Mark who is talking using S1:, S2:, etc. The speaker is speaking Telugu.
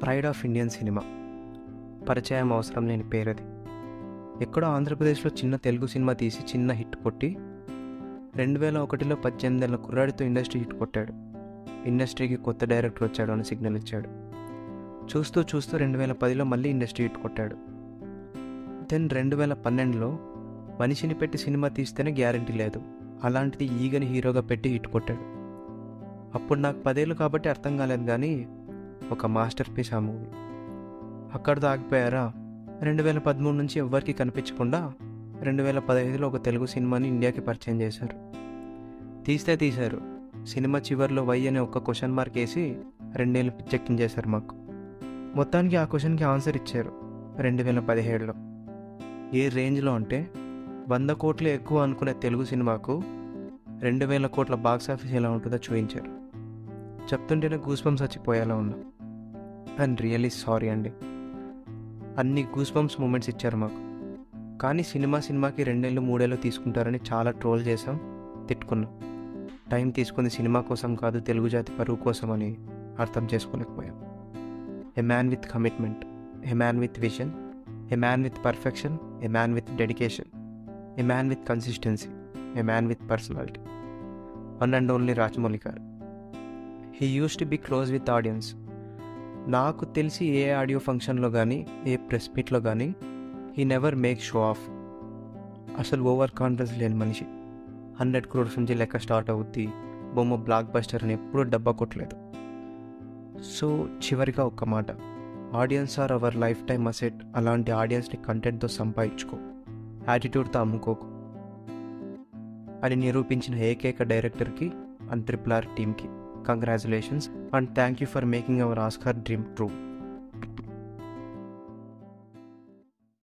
S1: ప్రైడ్ ఆఫ్ ఇండియన్ సినిమా పరిచయం అవసరం లేని పేరది ఎక్కడో ఆంధ్రప్రదేశ్లో చిన్న తెలుగు సినిమా తీసి చిన్న హిట్ కొట్టి రెండు వేల ఒకటిలో పద్దెనిమిదేళ్ల కుర్రాడితో ఇండస్ట్రీ హిట్ కొట్టాడు ఇండస్ట్రీకి కొత్త డైరెక్టర్ వచ్చాడు అని సిగ్నల్ ఇచ్చాడు చూస్తూ చూస్తూ రెండు వేల పదిలో మళ్ళీ ఇండస్ట్రీ హిట్ కొట్టాడు దెన్ రెండు వేల పన్నెండులో మనిషిని పెట్టి సినిమా తీస్తేనే గ్యారంటీ లేదు అలాంటిది ఈగని హీరోగా పెట్టి హిట్ కొట్టాడు అప్పుడు నాకు పదేళ్ళు కాబట్టి అర్థం కాలేదు కానీ ఒక మాస్టర్ పీస్ ఆ మూవీ అక్కడితో ఆగిపోయారా రెండు వేల పదమూడు నుంచి ఎవ్వరికీ కనిపించకుండా రెండు వేల పదహైదులో ఒక తెలుగు సినిమాని ఇండియాకి పరిచయం చేశారు తీస్తే తీశారు సినిమా చివరిలో వై అనే ఒక క్వశ్చన్ మార్క్ వేసి రెండేళ్ళు పిచ్చెక్కించేశారు మాకు మొత్తానికి ఆ క్వశ్చన్కి ఆన్సర్ ఇచ్చారు రెండు వేల పదిహేడులో ఏ రేంజ్లో అంటే వంద కోట్లు ఎక్కువ అనుకునే తెలుగు సినిమాకు రెండు వేల కోట్ల బాక్స్ ఆఫీస్ ఎలా ఉంటుందో చూపించారు చెప్తుంటేనే గూస్బంప్స్ వచ్చిపోయేలా ఉన్నా అండ్ రియల్లీ సారీ అండి అన్ని గూస్బంప్స్ మూమెంట్స్ ఇచ్చారు మాకు కానీ సినిమా సినిమాకి రెండేళ్ళు మూడేళ్ళు తీసుకుంటారని చాలా ట్రోల్ చేసాం తిట్టుకున్నాం టైం తీసుకుంది సినిమా కోసం కాదు తెలుగు జాతి పరువు కోసం అని అర్థం చేసుకోలేకపోయాం a man with commitment a man with vision a man with perfection a man with dedication a man with consistency a man with personality one and only Rajamouli garu he use to be close with audience నాకు తెలిసి ఏ ఆడియో ఫంక్షన్లో కానీ ఏ ప్రెస్ మీట్లో కానీ he never make show off అసలు ఓవర్ కాన్ఫిడెన్స్ లేని మనిషి హండ్రెడ్ క్రోర్స్ నుంచి లెక్క స్టార్ట్ అవుద్ది బొమ్మ బ్లాక్ బస్టర్ అని ఎప్పుడూ డబ్బా కొట్టలేదు సో చివరిగా ఒక్క మాట audience are our life time asset అలాంటి ఆడియన్స్ని కంటెంట్తో సంపాదించుకో యాటిట్యూడ్తో అమ్ముకోకు అని నిరూపించిన ఏకైక డైరెక్టర్కి అండ్ ట్రిపుల్ ఆర్ టీమ్కి congratulations and thank you for making our Oscar dream true